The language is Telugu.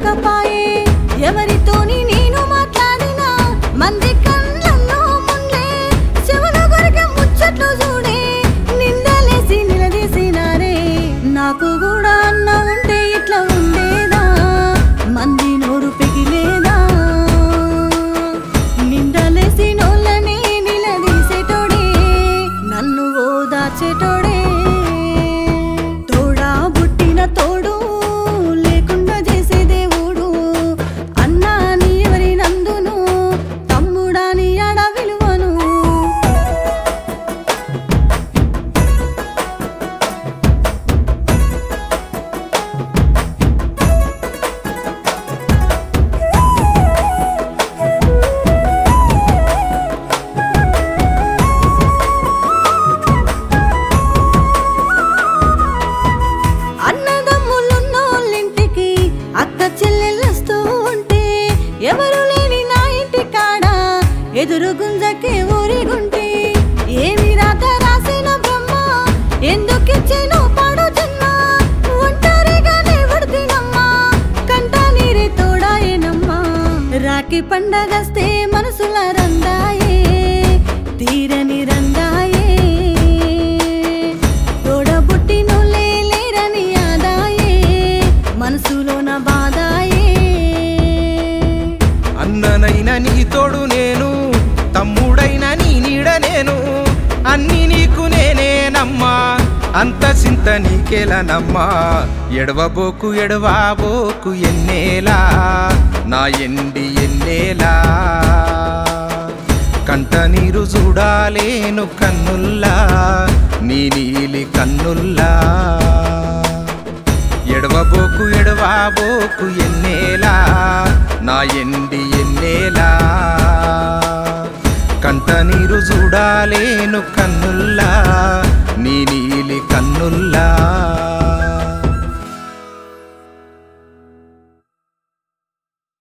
లేకపాయే ఎవరితోని నేను మాట్లాడినా మంది కళ్ళల్లో ముందే చెవుల కొరికే ముచ్చట్లు చూడే నిందలేసి నిలదీసినారే నాకు కూడా అన్న ఉంటే ఇట్లా ఉండేదా మంది నోరు పెగిలేదా నిందలేసి నోళ్ళని నిలదీసేటోడే నన్ను ఓదార్చేటోడే తోడా బుట్టిన తోడు లేకుండా చేసే దేవుడు అన్నా నీ ఎవరి నందును తమ్ముడా నీ అడ విలువను అన్నదమ్ములున్నోళ్ళింటికి అక్క చెల్లెళ్ళొస్తూ ఉంటే ఎవరు లేని నా ఇంటి కాడ ఎదురు గుంజకే ఊరిగుంటే ఏమి రాత రాసిన బ్రహ్మ ఎందుకిచ్చేనో పాడు జన్మ ఒంటరిగానే పడుతున్నమ్మా కంట నీరే తోడాయేనమ్మా రాఖీ పండగస్తే మనసుల రందాయే తీరని రందాయే తోడబుట్టినోళ్ళే లేరని ఆదాయే మనసులోన బాధాయే అన్ననైన నీ తోడు నేను తమ్ముడైన నీ నీడ నేను అన్ని నీకు నేనేనమ్మా అంత చింత నీకేలనమ్మా ఎడవబోకు ఎడవాబోకు ఎన్నేలా నా ఎండి ఎన్నేలా కంట నీరు చూడాలేను కన్నుల్లా నీ నీలి కన్నుల్లా ఎడవబోకు ఎడవాబోకు ఎన్నేలా నా ఎండి ఎన్నేలా కంట నీరు చూడాలేను కన్నుల్లా నీ నీలి కన్నుల్లా